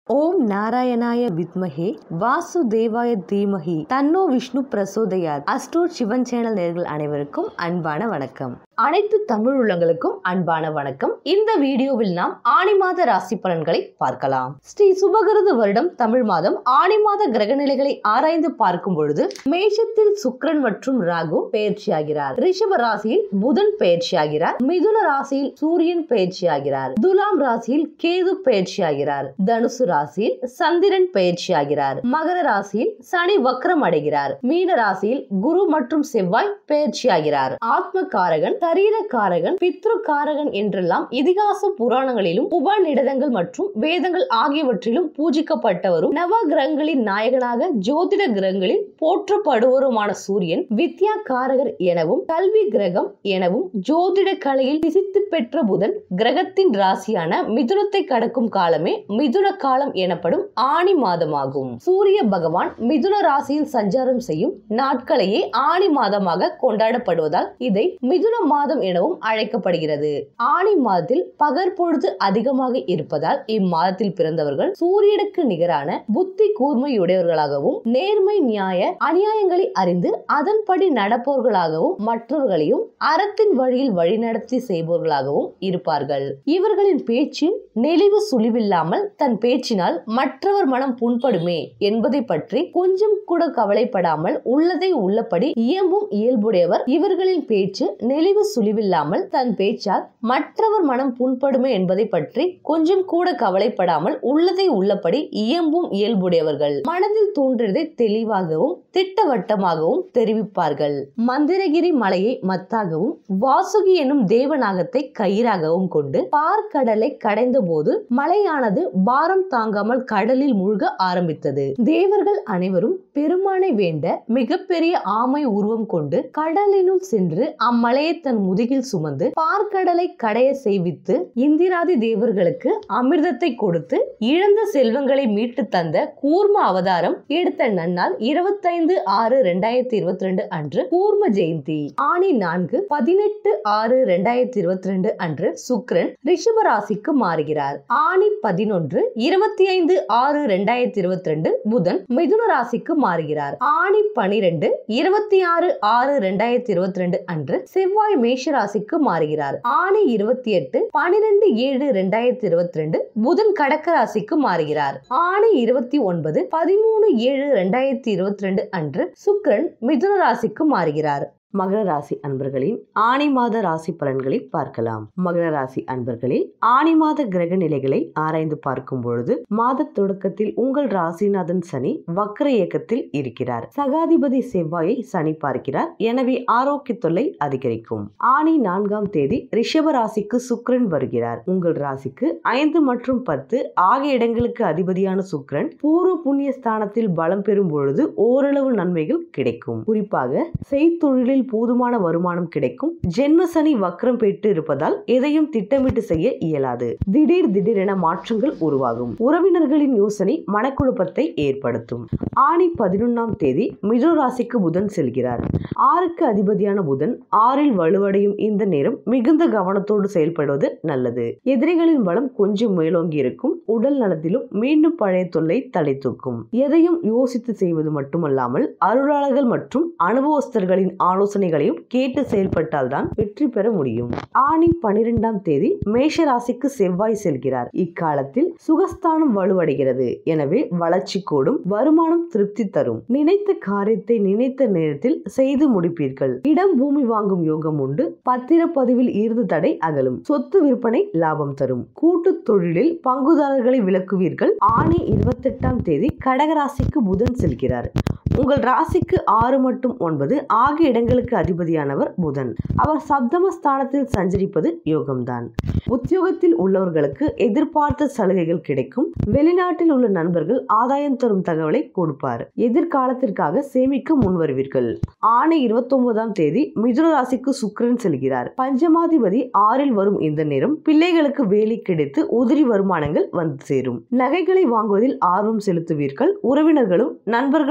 ஓம் நாராயணாய வித்மஹே வாசுதேவாய தீமஹி தன்னோ விஷ்ணு பிரசோதயாத் அஸ்ட்ரோட் சிவன் சேனல் நேர்கள் அனைவருக்கும் அன்பான வணக்கம் அனைத்து தமிழ் உள்ளங்களுக்கும் அன்பான வணக்கம் இந்த வீடியோவில் நாம் ஆணி மாத ராசி பலன்களை பார்க்கலாம் ஸ்ரீ சுபகிருது வருடம் தமிழ் மாதம் ஆணி மாத கிரக நிலைகளை ஆராய்ந்து பார்க்கும் பொழுது மேஷத்தில் சுக்கிரன் மற்றும் ராகு பெயர்ச்சியாகிறார் ரிஷப ராசியில் புதன் பெயர்ச்சியாகிறார் மிதுன ராசியில் சூரியன் பெயர்ச்சியாகிறார் துலாம் ராசியில் கேது பெயர்ச்சியாகிறார் தனுசு ராசியில் சந்திரன் பெயர்ச்சியாகிறார் மகர ராசியில் சனி வக்ரம் அடைகிறார் மீன ராசியில் குரு மற்றும் செவ்வாய் பெயர்ச்சியாகிறார் ஆத்ம காரகன் சரீர காரகன் பித்ரு காரகன் என்றெல்லாம் இதிகாச புராணங்களிலும் உபநிடதங்கள் மற்றும் வேதங்கள் ஆகியவற்றிலும் பூஜிக்கப்பட்டவரும் நவ கிரகங்களின் நாயகனாக ஜோதிட கிரகங்களில் போற்றப்படுவருமான சூரியன் வித்யா காரகர் எனவும் கல்வி கிரகம் எனவும் ஜோதிட கலையில் பிசித்து பெற்ற புதன் கிரகத்தின் ராசியான மிதுனத்தை கடக்கும் காலமே மிதுன காலம் எனப்படும் ஆணி மாதமாகும் சூரிய பகவான் மிதுன ராசியில் சஞ்சாரம் செய்யும் நாட்களையே ஆணி மாதமாக கொண்டாடப்படுவதால் இதை மிதுன மாதம் எனவும் அழைக்கப்படுகிறது ஆணி மாதத்தில் பகற்பொழுது அதிகமாக இருப்பதால் இம்மாதத்தில் பிறந்தவர்கள் சூரியனுக்கு நிகரான புத்தி கூர்மையுடையவர்களாகவும் நேர்மை நியாய அநியாயங்களை அறிந்து அதன்படி நடப்பவர்களாகவும் மற்றவர்களையும் அறத்தின் வழியில் வழிநடத்தி செய்பவர்களாகவும் இருப்பார்கள் இவர்களின் பேச்சின் நெளிவு சுழிவில்லாமல் தன் பேச்சினால் மற்றவர் மனம் புண்படுமே என்பதை பற்றி கொஞ்சம் கூட கவலைப்படாமல் உள்ளதை உள்ளபடி இயம்பும் இயல்புடையவர் இவர்களின் பேச்சு நெளிவு சுழிவில்லாமல் தன் பேச்சால் மற்றவர் மனம் புண்படுமே என்பதை பற்றி கொஞ்சம் கூட கவலைப்படாமல் உள்ளதை உள்ளபடி இயம்பும் இயல்புடையவர்கள் மனதில் தோன்றியதை தெளிவாகவும் திட்டவட்டமாகவும் தெரிவிப்பார்கள் மந்திரகிரி மலையை மத்தாகவும் வாசுகி எனும் தேவநாகத்தை கயிறாகவும் கொண்டு பார்க்கடலை கடைந்த போது மலையானது பாரம் தாங்காமல் கடலில் மூழ்க ஆரம்பித்தது தேவர்கள் அனைவரும் பெருமானை வேண்ட மிகப்பெரிய ஆமை உருவம் கொண்டு கடலினுள் சென்று அம்மலையை தன் முதுகில் சுமந்து பார்க்கடலை கடைய செய்வித்து இந்திராதி தேவர்களுக்கு அமிர்தத்தை கொடுத்து இழந்த செல்வங்களை மீட்டு தந்த கூர்ம அவதாரம் எடுத்த நன்னாள் இருபத்தைந்து ஆறு இரண்டாயிரத்தி இருபத்தி ரெண்டு அன்று கூர்ம ஜெயந்தி ஆணி நான்கு பதினெட்டு ஆறு இரண்டாயிரத்தி இருபத்தி ரெண்டு அன்று சுக்ரன் ரிஷப ராசிக்கு மாறுகிறார் ஆணி பதினொன்று இருபத்தி ஐந்து ஆறு இரண்டாயிரத்தி இருபத்தி ரெண்டு புதன் மிதுன ராசிக்கு மாறுகிறார் ஆணி பனிரெண்டு இருபத்தி ஆறு ஆறு இரண்டாயிரத்தி இருபத்தி ரெண்டு அன்று செவ்வாய் மேஷ ராசிக்கு மாறுகிறார் ஆணி இருபத்தி எட்டு பனிரெண்டு ஏழு இரண்டாயிரத்தி இருபத்தி ரெண்டு புதன் கடக்க ராசிக்கு மாறுகிறார் ஆணி இருபத்தி ஒன்பது பதிமூணு ஏழு இரண்டாயிரத்தி இருபத்தி ரெண்டு அன்று சுக்கிரன் மிதுன ராசிக்கு மாறுகிறார் மகர ராசி அன்பர்களின் ஆணி மாத ராசி பலன்களை பார்க்கலாம் மகர ராசி அன்பர்களே ஆணி மாத கிரக நிலைகளை ஆராய்ந்து பார்க்கும் பொழுது மாத தொடக்கத்தில் உங்கள் ராசிநாதன் சனி வக்ர இயக்கத்தில் இருக்கிறார் சகாதிபதி செவ்வாயை சனி பார்க்கிறார் எனவே ஆரோக்கிய தொல்லை அதிகரிக்கும் ஆணி நான்காம் தேதி ரிஷப ராசிக்கு சுக்கிரன் வருகிறார் உங்கள் ராசிக்கு ஐந்து மற்றும் பத்து ஆகிய இடங்களுக்கு அதிபதியான சுக்கிரன் பூர்வ புண்ணிய ஸ்தானத்தில் பலம் பெறும் பொழுது ஓரளவு நன்மைகள் கிடைக்கும் குறிப்பாக செய்தொழிலில் போதுமான வருமானம் கிடைக்கும் ஜென்ம சனி வக்ரம் பெற்று இருப்பதால் எதையும் திட்டமிட்டு செய்ய இயலாது திடீர் திடீரென மாற்றங்கள் உருவாகும் உறவினர்களின் யோசனை மனக்குழப்பத்தை ஏற்படுத்தும் ஆணி பதினொன்னாம் தேதி மிதுன ராசிக்கு புதன் செல்கிறார் ஆறுக்கு அதிபதியான புதன் ஆறில் வலுவடையும் இந்த நேரம் மிகுந்த கவனத்தோடு செயல்படுவது நல்லது எதிரிகளின் பலம் கொஞ்சம் மேலோங்கி இருக்கும் உடல் நலத்திலும் மீண்டும் பழைய தொல்லை தலை தூக்கும் எதையும் யோசித்து செய்வது மட்டுமல்லாமல் அருளாளர்கள் மற்றும் அனுபவஸ்தர்களின் ஆலோசனைகளையும் கேட்டு செயல்பட்டால்தான் வெற்றி பெற முடியும் ஆணி பனிரெண்டாம் தேதி மேஷ ராசிக்கு செவ்வாய் செல்கிறார் இக்காலத்தில் சுகஸ்தானம் வலுவடைகிறது எனவே வளர்ச்சி கூடும் வருமானம் திருப்தி தரும் நினைத்த காரியத்தை நினைத்த நேரத்தில் செய்து முடிப்பீர்கள் இடம் பூமி வாங்கும் யோகம் உண்டு பத்திரப்பதிவில் இருந்து தடை அகலும் சொத்து விற்பனை லாபம் தரும் கூட்டு தொழிலில் பங்குதாரர்களை விளக்குவீர்கள் ஆணி இருபத்தெட்டாம் தேதி கடகராசிக்கு புதன் செல்கிறார் உங்கள் ராசிக்கு ஆறு மற்றும் ஒன்பது ஆகிய இடங்களுக்கு அதிபதியானவர் புதன் அவர் சப்தம ஸ்தானத்தில் சஞ்சரிப்பது யோகம்தான் உத்தியோகத்தில் உள்ளவர்களுக்கு எதிர்பார்த்த சலுகைகள் கிடைக்கும் வெளிநாட்டில் உள்ள நண்பர்கள் ஆதாயம் தரும் தகவலை கொடுப்பார் எதிர்காலத்திற்காக சேமிக்க முன்வருவீர்கள் ஆணை இருபத்தி ஒன்பதாம் தேதி மிதுன ராசிக்கு சுக்கிரன் செல்கிறார் பஞ்சமாதிபதி ஆறில் வரும் இந்த நேரம் பிள்ளைகளுக்கு வேலை கிடைத்து உதிரி வருமானங்கள் வந்து சேரும் நகைகளை வாங்குவதில் ஆர்வம் செலுத்துவீர்கள் உறவினர்களும் நண்பர்களும் ஆதரவு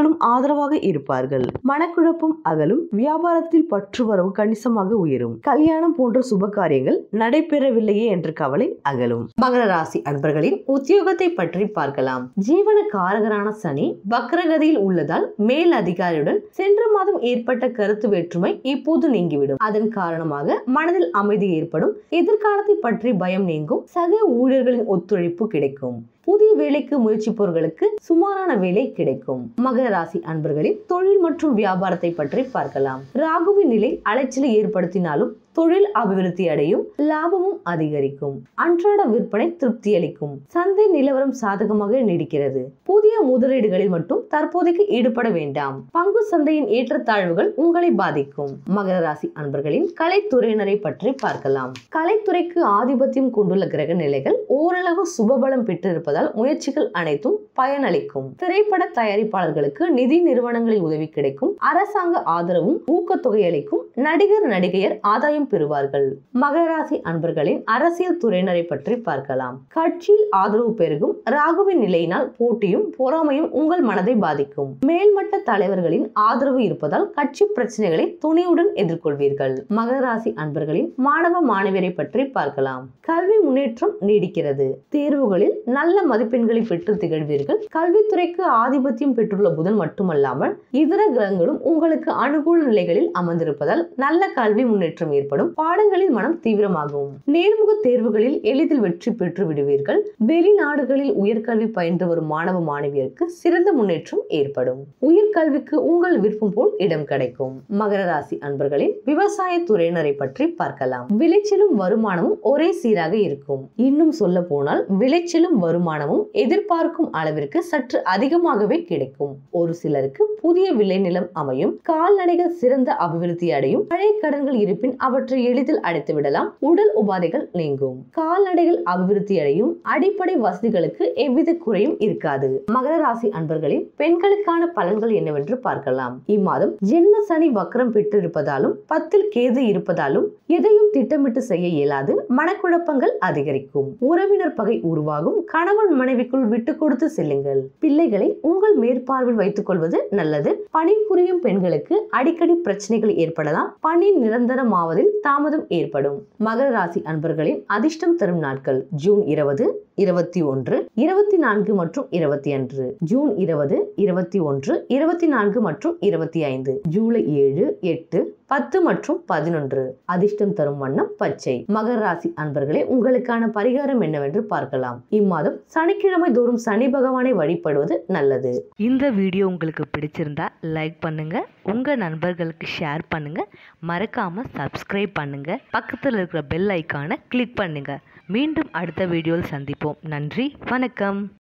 ஆதரவாக இருப்பார்கள் மனக்குழப்பம் அகலும் வியாபாரத்தில் பற்று வரவு கணிசமாக உயரும் கல்யாணம் போன்ற சுப காரியங்கள் நடைபெறவில்லையே என்ற கவலை அகலும் மகர ராசி அன்பர்களின் உத்தியோகத்தை பற்றி பார்க்கலாம் ஜீவன காரகரான சனி வக்ரகதியில் உள்ளதால் மேல் அதிகாரியுடன் சென்ற மாதம் ஏற்பட்ட கருத்து வேற்றுமை இப்போது நீங்கிவிடும் அதன் காரணமாக மனதில் அமைதி ஏற்படும் எதிர்காலத்தை பற்றி பயம் நீங்கும் சக ஊழியர்களின் ஒத்துழைப்பு கிடைக்கும் புதிய வேலைக்கு முயற்சிப்பவர்களுக்கு சுமாரான வேலை கிடைக்கும் மகர ராசி அன்பர்களின் தொழில் மற்றும் வியாபாரத்தை பற்றி பார்க்கலாம் ராகுவின் நிலை அலைச்சலை ஏற்படுத்தினாலும் தொழில் அபிவிருத்தி அடையும் லாபமும் அதிகரிக்கும் அன்றாட விற்பனை திருப்தி அளிக்கும் சந்தை நிலவரம் சாதகமாக நீடிக்கிறது புதிய முதலீடுகளில் மட்டும் தற்போதைக்கு ஈடுபட வேண்டாம் பங்கு சந்தையின் ஏற்றத்தாழ்வுகள் உங்களை பாதிக்கும் மகர ராசி அன்பர்களின் கலைத்துறையினரை பற்றி பார்க்கலாம் கலைத்துறைக்கு ஆதிபத்தியம் கொண்டுள்ள கிரக நிலைகள் ஓரளவு சுபபலம் பெற்றிருப்பதால் முயற்சிகள் அனைத்தும் பயனளிக்கும் திரைப்பட தயாரிப்பாளர்களுக்கு நிதி நிறுவனங்களில் உதவி கிடைக்கும் அரசாங்க ஆதரவும் ஊக்கத்தொகை அளிக்கும் நடிகர் நடிகையர் ஆதாயம் பெறுவார்கள் மகர ராசி அன்பர்களின் அரசியல் துறையினரை பற்றி பார்க்கலாம் கட்சியில் ஆதரவு பெருகும் ராகுவின் நிலையினால் போட்டியும் பொறாமையும் உங்கள் மனதை பாதிக்கும் மேல்மட்ட தலைவர்களின் ஆதரவு இருப்பதால் கட்சி பிரச்சனைகளை துணிவுடன் எதிர்கொள்வீர்கள் மகர ராசி அன்பர்களின் மாணவ மாணவியரை பற்றி பார்க்கலாம் கல்வி முன்னேற்றம் நீடிக்கிறது தேர்வுகளில் நல்ல மதிப்பெண்களை பெற்று திகழ்வீர்கள் கல்வித்துறைக்கு ஆதிபத்தியம் பெற்றுள்ள புதன் மட்டுமல்லாமல் இதர கிரகங்களும் உங்களுக்கு அனுகூல நிலைகளில் அமர்ந்திருப்பதால் நல்ல கல்வி முன்னேற்றம் ஏற்படும் பாடங்களில் மனம் தீவிரமாகும் நேர்முக தேர்வுகளில் எளிதில் வெற்றி பெற்று விடுவீர்கள் வெளிநாடுகளில் உயர்கல்வி பயின்று வரும் மாணவ மாணவியருக்கு சிறந்த முன்னேற்றம் ஏற்படும் உயர்கல்விக்கு உங்கள் விருப்பம் போல் இடம் கிடைக்கும் மகர ராசி அன்பர்களின் விவசாய துறையினரை பற்றி பார்க்கலாம் விளைச்சலும் வருமானமும் ஒரே சீராக இருக்கும் இன்னும் சொல்ல போனால் விளைச்சலும் வருமானமும் எதிர்பார்க்கும் அளவிற்கு சற்று அதிகமாகவே கிடைக்கும் ஒரு சிலருக்கு புதிய விளைநிலம் அமையும் கால்நடைகள் சிறந்த அபிவிருத்தி அடையும் பழைய கடன்கள் இருப்பின் அவற்றை எளிதில் அடைத்து விடலாம் உடல் உபாதைகள் நீங்கும் கால்நடைகள் அபிவிருத்தி அடையும் அடிப்படை வசதிகளுக்கு எவ்வித குறையும் இருக்காது மகர ராசி அன்பர்களின் பெண்களுக்கான பலன்கள் என்னவென்று பார்க்கலாம் இம்மாதம் ஜென்ம சனி வக்ரம் பெற்றிருப்பதாலும் பத்தில் கேது இருப்பதாலும் எதையும் திட்டமிட்டு செய்ய இயலாது மனக்குழப்பங்கள் அதிகரிக்கும் உறவினர் பகை உருவாகும் கணவன் மனைவிக்குள் விட்டு கொடுத்து செல்லுங்கள் பிள்ளைகளை உங்கள் மேற்பார்வையில் வைத்துக் கொள்வது நல்லது பணிபுரியும் பெண்களுக்கு அடிக்கடி பிரச்சனைகள் ஏற்படலாம் பணி நிரந்தரமாவதில் தாமதம் ஏற்படும் மகர ராசி அன்பர்களின் அதிர்ஷ்டம் தரும் நாட்கள் ஜூன் இருபது இருபத்தி ஒன்று இருபத்தி நான்கு மற்றும் இருபத்தி அன்று ஜூன் இருபது இருபத்தி ஒன்று இருபத்தி நான்கு மற்றும் இருபத்தி ஐந்து ஜூலை ஏழு எட்டு பத்து மற்றும் பதினொன்று அதிர்ஷ்டம் தரும் வண்ணம் பச்சை மகர ராசி அன்பர்களே உங்களுக்கான பரிகாரம் என்னவென்று பார்க்கலாம் இம்மாதம் சனிக்கிழமை தோறும் சனி பகவானை வழிபடுவது நல்லது இந்த வீடியோ உங்களுக்கு பிடிச்சிருந்தா லைக் பண்ணுங்க உங்க நண்பர்களுக்கு ஷேர் பண்ணுங்க மறக்காம சப்ஸ்கிரைப் பண்ணுங்க பக்கத்தில் இருக்கிற பெல் ஐக்கானை கிளிக் பண்ணுங்க மீண்டும் அடுத்த வீடியோவில் சந்திப்போம் நன்றி வணக்கம்